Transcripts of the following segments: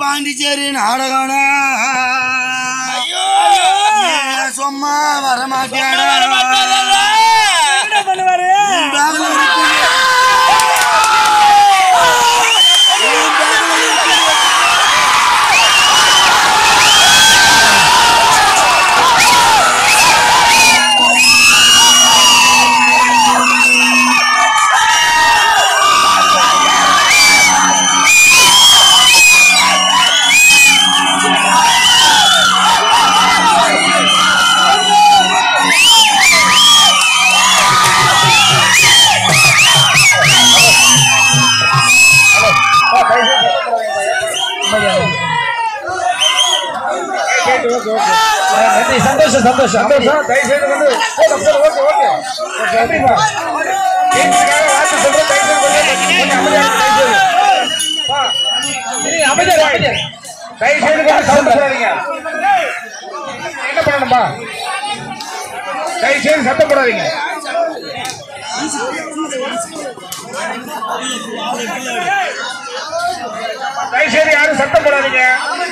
பாண்டிச்சேரி நாடகம் சும்மா வரமாட்டியாடா என்ன பண்ணுவாரு பேங்க்ல இருக்குது. என் பேங்க்ல இருக்குது. நன்றி சந்தோஷம் சந்தோஷம் சந்தோஷம் தயவு செய்து வந்து போதும் போதும் ஓகே ஓகே ஓகே நன்றிப்பா கேட்கறதுக்காக வார்த்தை சொல்றேன் தயவு செய்து கொஞ்சம் கொஞ்சம் அமைதியா இருங்க, தயவு செய்து பா, இருங்க, அமைதியா இருங்க, அமைதியா இருங்க. தயவு செய்து கொஞ்சம் சவுண்ட் போடாதீங்க என்ன பண்ணணும்பா தயவு செய்து சத்தம் போடாதீங்க தயவு செய்து யாரும் சத்தம் போடாதீங்க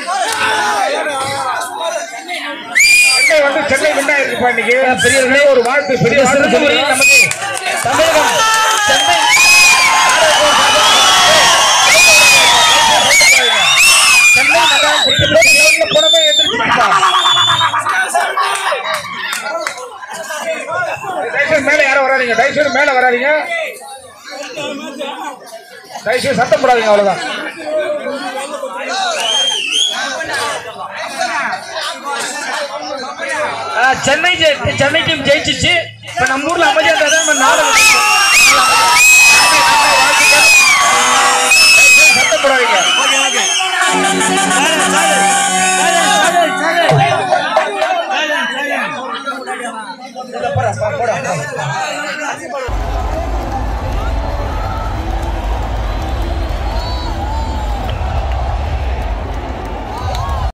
சென்னை வந்து சென்னை விண்டா இருக்குப்பா இன்னைக்கு பெரிய ஒரு வாழ்த்து பெரிய வாழ்த்து சொல்லுங்க நமக்கு தமிழகம் சென்னை சென்னை நகரம் குறிப்பிட்ட புறமே எதிர்ப்புப்பா தயவுசெய்து மேல யாரும் வராதீங்க தயவுசெய்து மேல வராதீங்க தயவுசெய்து சத்தம் போடாதீங்க அவ்வளவுதான் ஆ, சென்னை ஜெ- சென்னை டீம் ஜெயிச்சிச்சு இப்ப நம்ம ஊர்ல அமைதியா இருந்தா தான் நம்ம நாடகம் சத்தம் போடாதீங்க சரி, சரி, சரி, சரி. போடா, போடா, போடா.